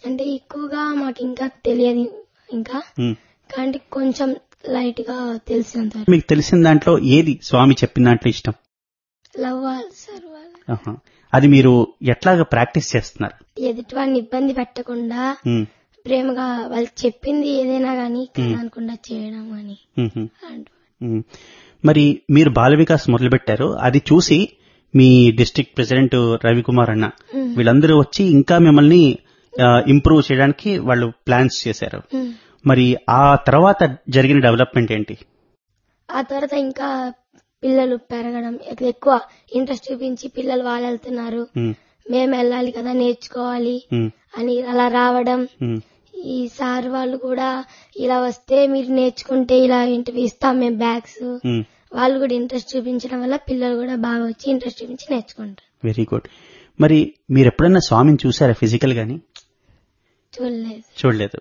అంటే ఎక్కువగా మాకు ఇంకా తెలియదు ఇంకా ఉమ్. కానీ కొంచెం లైట్ గా తెలిసినంత మీకు తెలిసిన దాంట్లో ఏది స్వామి చెప్పిన దాంట్లో ఇష్టం లవ్ వాళ్ళు సార్ వాళ్ళు ఆహా. అది మీరు ఎట్లాగా ప్రాక్టీస్ చేస్తున్నారు ఎదుటి వాడిని ఇబ్బంది పెట్టకుండా ఉమ్, ప్రేమగా వాళ్ళు చెప్పింది ఏదైనా గానీ కాదనకుండా చేయడం అని ఉమ్, ఉమ్, అలాంటి ఉమ్. మరి మీరు బాల వికాస్ మొదలు పెట్టారు అది చూసి మీ డిస్ట్రిక్ట్ ప్రెసిడెంట్ రవికుమార్ అన్న ఉమ్. వీళ్ళందరూ వచ్చి ఇంకా మిమ్మల్ని ఇంప్రూవ్ చేయడానికి వాళ్ళు ప్లాన్స్ చేశారు ఉమ్. మరి ఆ తర్వాత జరిగిన డెవలప్మెంట్ ఏంటి ఆ తర్వాత ఇంకా పిల్లలు పెరగడం ఎక్- ఎక్కువ ఇంట్రెస్ట్ చూపించి పిల్లలు వాళ్ళు వెళ్తున్నారు ఉమ్, మేము వెళ్ళాలి కదా నేర్చుకోవాలి ఉమ్, అని అలా రావడం ఉమ్, ఈ సార్ వాళ్ళు కూడా ఇలా వస్తే మీరు నేర్చుకుంటే ఇలా ఇంటివి ఇస్తాం మేము బ్యాగ్స్ ఉమ్. వాళ్ళు కూడా ఇంట్రెస్ట్ చూపించడం వల్ల పిల్లలు కూడా బాగా వచ్చి ఇంట్రెస్ట్ చూపించి నేర్చుకుంటారు వెరీ గుడ్ మరి మీరు ఎప్పుడన్నా స్వామిని చూసారా ఫిజికల్ గాని చూడలేదు చూడలేదు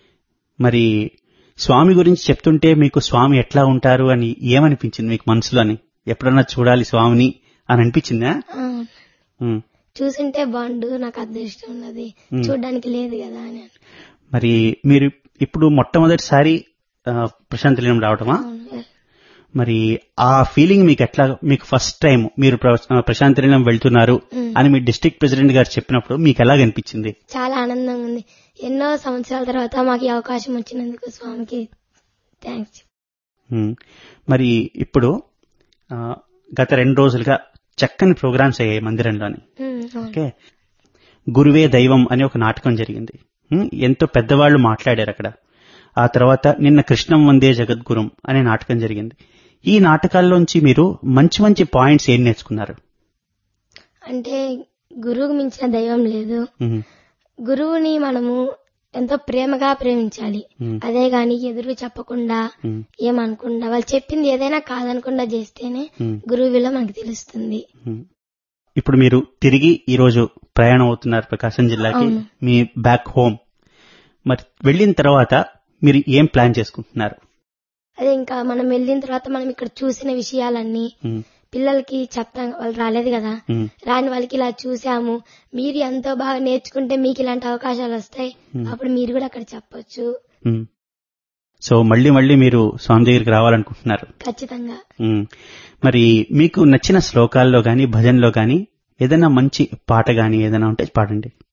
మరి స్వామి గురించి చెప్తుంటే మీకు స్వామి ఎట్లా ఉంటారు అని ఏమనిపించింది మీకు మనసులోని ఎప్పుడన్నా చూడాలి స్వామిని అని అనిపించిందా ఆ, ఉమ్. చూసింటే బాగుండు నాకు అదృష్టం ఉన్నది ఉమ్. చూడడానికి లేదు కదా అని అను- మరి మీరు ఇప్పుడు మొట్టమొదటిసారి ఆ, ప్రశాంత్ నిలయం రావటమా అవును. మరి ఆ ఫీలింగ్ మీకు ఎట్లా మీకు ఫస్ట్ టైం మీరు ప్ర- ప్రశాంత్ నిలయం వెళ్తున్నారు ఉమ్. అని మీ డిస్ట్రిక్ట్ ప్రెసిడెంట్ గారు చెప్పినప్పుడు మీకు ఎలాగనిపించింది చాలా ఆనందంగా ఉంది ఎన్నో సంవత్సరాల తర్వాత మాకు ఈ అవకాశం వచ్చినందుకు స్వామికి థ్యాంక్స్ ఉమ్. మరి ఇప్పుడు ఆ, గత రెండు రోజులుగా చక్కని ప్రోగ్రామ్స్ అయ్యాయి మందిరంలోని ఓకే గురువే దైవం అనే ఒక నాటకం జరిగింది ఉమ్, ఎంతో పెద్దవాళ్లు మాట్లాడారు అక్కడ ఆ తర్వాత నిన్న కృష్ణం వందే జగద్గురం అనే నాటకం జరిగింది ఈ నాటకాల్లోంచి మీరు మంచి మంచి పాయింట్స్ ఏం నేర్చుకున్నారు అంటే గురువుకు మించిన దైవం లేదు ఉమ్, గురువుని మనము ఎంతో ప్రేమగా ప్రేమించాలి ఉమ్, అదే గాని ఎదురు చెప్పకుండా ఉమ్, ఏమనకుండా వాళ్ళు చెప్పింది ఏదైనా కాదనకుండా చేస్తేనే ఉమ్, గురువు విలువ మనకు తెలుస్తుంది ఉమ్. ఇప్పుడు మీరు తిరిగి ఈ రోజు ప్రయాణం అవుతున్నారు ప్రకాశం జిల్లాకి అవును. మీ బ్యాక్ హోమ్ మరి వెళ్ళిన తర్వాత మీరు ఏం ప్లాన్ చేసుకుంటున్నారు అదే ఇంకా మనం వెళ్ళిన తర్వాత మనం ఇక్కడ చూసిన విషయాలన్నీ ఉమ్, పిల్లలకి చెప్తాం వాళ్ళు రాలేదు కదా ఉమ్, రాని వాళ్ళకి ఇలా చూసాము మీరు ఎంతో బాగా నేర్చుకుంటే మీకు ఇలాంటి అవకాశాలు వస్తాయి Hmm. అప్పుడు మీరు కూడా అక్కడ చెప్పొచ్చు ఉమ్. సో మళ్ళీ మళ్ళీ మీరు స్వామి దగ్గరికి రావాలనుకుంటున్నారు ఖచ్చితంగా ఉమ్. మరి మీకు నచ్చిన శ్లోకాల్లో గాని భజనలో గాని ఏదైనా మంచి పాట గాని ఏదైనా ఉంటే పాడండి